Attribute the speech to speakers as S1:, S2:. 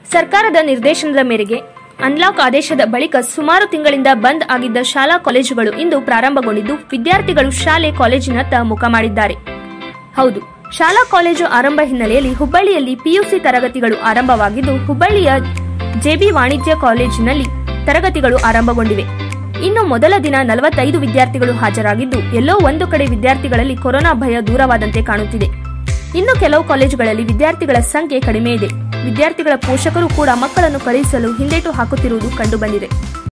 S1: ಸರ್ಕಾರದ ನಿರ್ದೇಶನದ ಮೇರೆಗೆ ಅನ್ಲಾಕ್ ಆದೇಶದ ಬಳಿಕ ಸುಮಾರು ತಿಂಗಳಿಂದ ಬಂದ್ ಆಗಿದ್ದ ಶಾಲಾ ಕಾಲೇಜುಗಳು ಇಂದು ಪ್ರಾರಂಭಗೊಂಡಿದ್ದು ವಿದ್ಯಾರ್ಥಿಗಳು ಶಾಲೆ ಕಾಲೇಜಿನತ್ತ ಮುಖ ಮಾಡಿದ್ದಾರೆ ಹೌದು ಶಾಲಾ ಕಾಲೇಜು ಆರಂಭ ಹಿನ್ನೆಲೆಯಲ್ಲಿ ಹುಬ್ಬಳ್ಳಿಯಲ್ಲಿ ಪಿಯುಸಿ ತರಗತಿಗಳು ಆರಂಭವಾಗಿದ್ದು ಹುಬ್ಬಳ್ಳಿಯ ಜೆಬಿ ವಾಣಿಜ್ಯ ಕಾಲೇಜಿನಲ್ಲಿ ತರಗತಿಗಳು ಆರಂಭಗೊಂಡಿವೆ ಇನ್ನು ಮೊದಲ ದಿನ ನಲವತ್ತೈದು ವಿದ್ಯಾರ್ಥಿಗಳು ಹಾಜರಾಗಿದ್ದು ಎಲ್ಲೋ ಒಂದು ಕಡೆ ವಿದ್ಯಾರ್ಥಿಗಳಲ್ಲಿ ಕೊರೋನಾ ಭಯ ದೂರವಾದಂತೆ ಕಾಣುತ್ತಿದೆ ಇನ್ನು ಕೆಲವು ಕಾಲೇಜುಗಳಲ್ಲಿ ವಿದ್ಯಾರ್ಥಿಗಳ ಸಂಖ್ಯೆ ಕಡಿಮೆ ಇದೆ ವಿದ್ಯಾರ್ಥಿಗಳ ಪೋಷಕರು ಕೂಡ ಮಕ್ಕಳನ್ನು ಕಳುಹಿಸಲು ಹಿಂದೇಟು ಹಾಕುತ್ತಿರುವುದು ಕಂಡುಬಂದಿದೆ